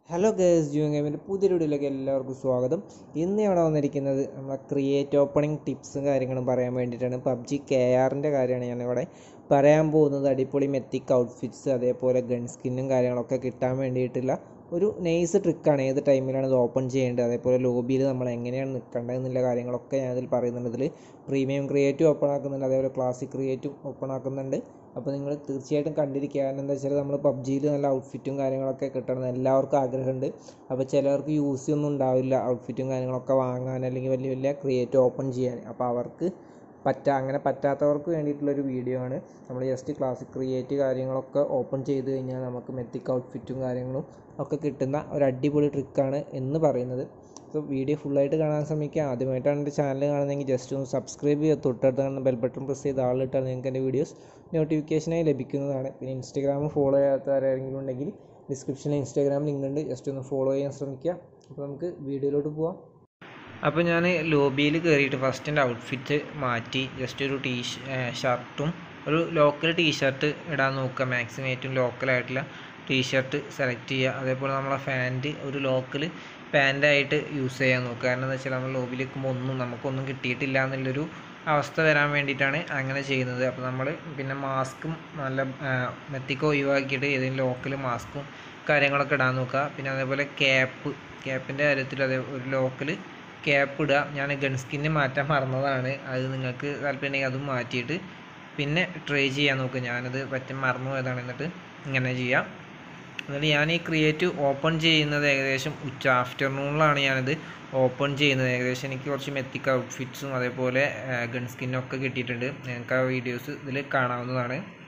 hello guys June ഗെയിമിൻ്റെ പുതിയൊരു വീഡിയോയിലേക്ക് എല്ലാവർക്കും സ്വാഗതം ഇന്ന് ഇവിടെ വന്നിരിക്കുന്നത് നമ്മളെ ക്രിയേറ്റ് ഓപ്പണിംഗ് ടിപ്സും കാര്യങ്ങളും പറയാൻ വേണ്ടിയിട്ടാണ് പബ്ജി കെ ആറിൻ്റെ കാര്യമാണ് ഞാനിവിടെ പറയാൻ പോകുന്നത് അടിപൊളി മെത്തിക് ഔട്ട്ഫിറ്റ്സ് അതേപോലെ ഗൺ സ്കിന്നും കാര്യങ്ങളൊക്കെ കിട്ടാൻ വേണ്ടിയിട്ടുള്ള ഒരു നൈസ് ട്രിക്കാണ് ഏത് ടൈമിലാണ് ഇത് ഓപ്പൺ ചെയ്യേണ്ടത് അതേപോലെ ലോബിയിൽ നമ്മൾ എങ്ങനെയാണ് നിൽക്കേണ്ടത് എന്നുള്ള കാര്യങ്ങളൊക്കെ ഞാൻ ഇതിൽ പറയുന്നുണ്ട് ഇതിൽ പ്രീമിയം ക്രിയേറ്റീവ് ഓപ്പൺ ആക്കുന്നുണ്ട് അതേപോലെ ക്ലാസിക് ക്രിയേറ്റീവ് ഓപ്പൺ ആക്കുന്നുണ്ട് അപ്പോൾ നിങ്ങൾ തീർച്ചയായിട്ടും കണ്ടിരിക്കുക കാരണം എന്താ വെച്ചാൽ നമ്മൾ പബ്ജിയിൽ നല്ല ഔട്ട്ഫിറ്റും കാര്യങ്ങളൊക്കെ കിട്ടണം എല്ലാവർക്കും ആഗ്രഹമുണ്ട് അപ്പോൾ ചിലർക്ക് യൂസ് ഒന്നും ഉണ്ടാവില്ല ഔട്ട്ഫിറ്റും കാര്യങ്ങളൊക്കെ വാങ്ങാൻ അല്ലെങ്കിൽ വലിയ വലിയ ക്രിയേറ്റീവ് ഓപ്പൺ ചെയ്യാൻ അപ്പോൾ അവർക്ക് പറ്റാ അങ്ങനെ പറ്റാത്തവർക്ക് വേണ്ടിയിട്ടുള്ളൊരു വീഡിയോ ആണ് നമ്മൾ ജസ്റ്റ് ക്ലാസിക് ക്രിയേറ്റ് കാര്യങ്ങളൊക്കെ ഓപ്പൺ ചെയ്ത് കഴിഞ്ഞാൽ നമുക്ക് മെത്തിക് ഔട്ട്ഫിറ്റും കാര്യങ്ങളും ഒക്കെ കിട്ടുന്ന ഒരു അടിപൊളി ട്രിക്കാണ് എന്ന് പറയുന്നത് സോ വീഡിയോ ഫുള്ളായിട്ട് കാണാൻ ശ്രമിക്കുക ആദ്യമായിട്ടാണ് എൻ്റെ ചാനൽ കാണുന്നതെങ്കിൽ ജസ്റ്റ് ഒന്ന് സബ്സ്ക്രൈബ് ചെയ്യുക തൊട്ടടുത്ത് കാണുന്ന ബെൽ ബട്ടൺ പ്രസ് ചെയ്ത് ആളിട്ടാൽ നിങ്ങൾക്ക് എൻ്റെ വീഡിയോസ് നോട്ടിഫിക്കേഷനായി ലഭിക്കുന്നതാണ് പിന്നെ ഇൻസ്റ്റാഗ്രാം ഫോളോ ചെയ്യാത്തവരാരെങ്കിലും ഉണ്ടെങ്കിൽ ഡിസ്ക്രിപ്ഷനിൽ ഇൻസ്റ്റാഗ്രാം ലിങ്ക് ഉണ്ട് ജസ്റ്റ് ഒന്ന് ഫോളോ ചെയ്യാൻ ശ്രമിക്കുക അപ്പോൾ നമുക്ക് വീഡിയോയിലോട്ട് പോവാം അപ്പോൾ ഞാൻ ലോബിയിൽ കയറിയിട്ട് ഫസ്റ്റ് എൻ്റെ ഔട്ട്ഫിറ്റ് മാറ്റി ജസ്റ്റ് ഒരു ടീ ഷർട്ടും ഒരു ലോക്കൽ ടീഷർട്ട് ഇടാൻ നോക്കുക മാക്സിമം ഏറ്റവും ലോക്കലായിട്ടുള്ള ടീഷർട്ട് സെലക്ട് ചെയ്യുക അതേപോലെ നമ്മളെ പാൻറ്റ് ഒരു ലോക്കൽ പാൻറ്റായിട്ട് യൂസ് ചെയ്യാൻ നോക്കുക കാരണം എന്താ വെച്ചാൽ നമ്മൾ ലോബിയിൽ നിൽക്കുമ്പോൾ ഒന്നും നമുക്കൊന്നും കിട്ടിയിട്ടില്ല എന്നുള്ളൊരു അവസ്ഥ വരാൻ വേണ്ടിയിട്ടാണ് അങ്ങനെ ചെയ്യുന്നത് അപ്പോൾ നമ്മൾ പിന്നെ മാസ്കും നല്ല മെത്തിക്ക് ഒഴിവാക്കിയിട്ട് ഏതെങ്കിലും ലോക്കൽ മാസ്കും കാര്യങ്ങളൊക്കെ ഇടാൻ നോക്കുക പിന്നെ അതേപോലെ ക്യാപ്പ് ക്യാപ്പിൻ്റെ കാര്യത്തിൽ അതേ ഒരു ലോക്കൽ ക്യാപ്പ് ഇടുക ഞാൻ ഗൺ സ്കിന്ന് മാറ്റാൻ മറന്നതാണ് അത് നിങ്ങൾക്ക് താല്പര്യമുണ്ടെങ്കിൽ അതും മാറ്റിയിട്ട് പിന്നെ ട്രൈ ചെയ്യാൻ നോക്കുക ഞാനത് പറ്റും മറന്നു പോയതാണ് എന്നിട്ട് ഇങ്ങനെ ചെയ്യാം എന്നിട്ട് ഞാൻ ഈ ക്രിയേറ്റീവ് ഓപ്പൺ ചെയ്യുന്നത് ഏകദേശം ഉച്ച ആഫ്റ്റർനൂണിലാണ് ഞാനിത് ഓപ്പൺ ചെയ്യുന്നത് ഏകദേശം എനിക്ക് കുറച്ച് മെത്തിക് ഔട്ട്ഫിറ്റ്സും അതേപോലെ ഗൺ സ്കിന്നൊക്കെ കിട്ടിയിട്ടുണ്ട് നിങ്ങൾക്ക് ആ വീഡിയോസ് ഇതിൽ കാണാവുന്നതാണ്